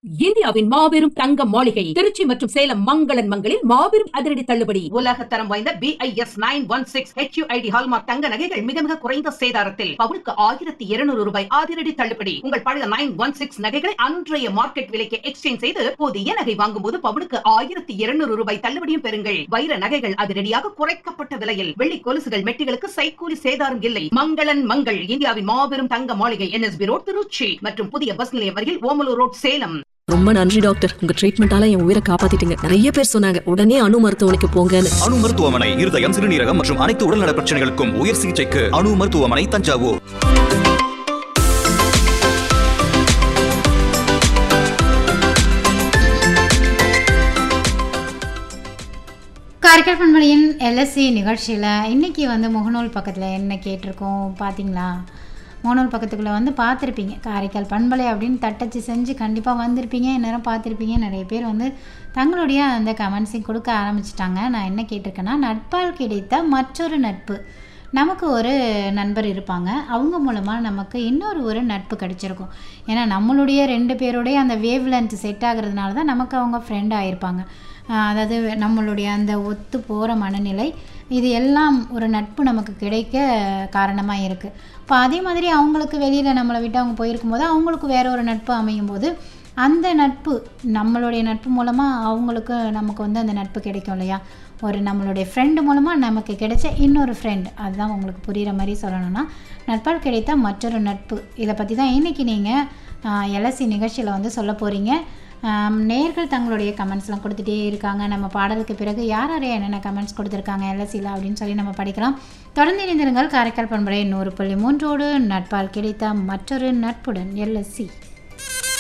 இந்தியாவின் மாபெரும் தங்க மாளிகை திருச்சி மற்றும் சேலம் மங்களன் மங்களில் மாபெரும் அதிரடி தள்ளுபடி உலக தரம் வாய்ந்த BIS nine one six HUID hallmark தங்க நகைகள் மிக மிக குறைந்த சேதாரத்தில் பவுனுக்கு ஆயிரத்தி இருநூறு ரூபாய் அதிரடி தள்ளுபடி உங்கள் பழைய நைன் ஒன் சிக்ஸ் நகைகளை அன்றைய மார்க்கெட் விலைக்கு எக்ஸ்சேஞ்ச் செய்து புதிய நகை வாங்கும் போது பவுனுக்கு ஆயிரத்தி இருநூறு ரூபாய் தள்ளுபடியும் பெறுங்கள் வைர நகைகள் அதிரடியாக குறைக்கப்பட்ட விலையில் வெள்ளி கொலுசுகள் மெட்டிகளுக்கு சைக்கூலி சேதாரம் இல்லை மங்களன் மங்கள் இந்தியாவின் மாபெரும் தங்க மாளிகை என்எஸ்பி ரோட் திருச்சி மற்றும் புதிய பஸ் நிலையம் அருகில் ஓமலூர் ரோட் சேலம் ரொம்ப நன்றி டாக்டர் உங்க ட்ரீட்மெண்டால என் உயிரை காப்பாத்திட்டீங்க நிறைய பேர் சொன்னாங்க உடனே அணு மருத்துவமனைக்கு போங்கன்னு அணு மருத்துவமனை இருதயம் சிறுநீரகம் மற்றும் அனைத்து உடல்நல பிரச்சனைகளுக்கும் உயர் சிகிச்சைக்கு அணு மருத்துவமனை தஞ்சாவூர் காரைக்கால் பண்பலையின் எல்எஸ்சி நிகழ்ச்சியில் இன்றைக்கி வந்து முகநூல் பக்கத்தில் என்ன கேட்டிருக்கோம் பார்த்தீங்களா முகநூல் பக்கத்துக்குள்ளே வந்து பார்த்துருப்பீங்க காரைக்கால் பண்பலை அப்படின்னு தட்டச்சு செஞ்சு கண்டிப்பாக வந்திருப்பீங்க இந்நேரம் பார்த்துருப்பீங்க நிறைய பேர் வந்து தங்களுடைய அந்த கமெண்ட்ஸையும் கொடுக்க ஆரம்பிச்சிட்டாங்க நான் என்ன கேட்டிருக்கேன்னா நட்பால் கிடைத்த மற்றொரு நட்பு நமக்கு ஒரு நண்பர் இருப்பாங்க அவங்க மூலமாக நமக்கு இன்னொரு ஒரு நட்பு கிடச்சிருக்கும் ஏன்னா நம்மளுடைய ரெண்டு பேருடைய அந்த வேவ் லென்த் செட் ஆகுறதுனால தான் நமக்கு அவங்க ஃப்ரெண்ட் ஆயிருப்பாங்க ஆஹ் அதாவது நம்மளுடைய அந்த ஒத்து போகிற மனநிலை இது எல்லாம் ஒரு நட்பு நமக்கு கிடைக்க காரணமாக இருக்குது இப்போ அதே மாதிரி அவங்களுக்கு வெளியில் நம்மளை விட்டு அவங்க போயிருக்கும்போது அவங்களுக்கு வேற ஒரு நட்பு அமையும் போது அந்த நட்பு நம்மளுடைய நட்பு மூலமாக அவங்களுக்கு நமக்கு வந்து அந்த நட்பு கிடைக்கும் இல்லையா ஒரு நம்மளுடைய ஃப்ரெண்டு மூலமாக நமக்கு கிடைச்ச இன்னொரு ஃப்ரெண்ட் அதுதான் உங்களுக்கு புரிகிற மாதிரி சொல்லணும்னா நட்பால் கிடைத்த மற்றொரு நட்பு இதை பற்றி தான் இன்றைக்கி நீங்கள் எல்எஸ்சி நிகழ்ச்சியில் வந்து சொல்ல போகிறீங்க நேர்கள் தங்களுடைய கமெண்ட்ஸ்லாம் கொடுத்துட்டே இருக்காங்க நம்ம பாடலுக்கு பிறகு யார் யார் என்னென்ன கமெண்ட்ஸ் கொடுத்துருக்காங்க எல்எஸ்சியில் அப்படின்னு சொல்லி நம்ம படிக்கலாம் தொடர்ந்து இணைந்திருங்கள் காரைக்கால் பண்பலை நூறு புள்ளி மூன்றோடு நட்பால் கிடைத்த மற்றொரு நட்புடன் எல்எஸ்சி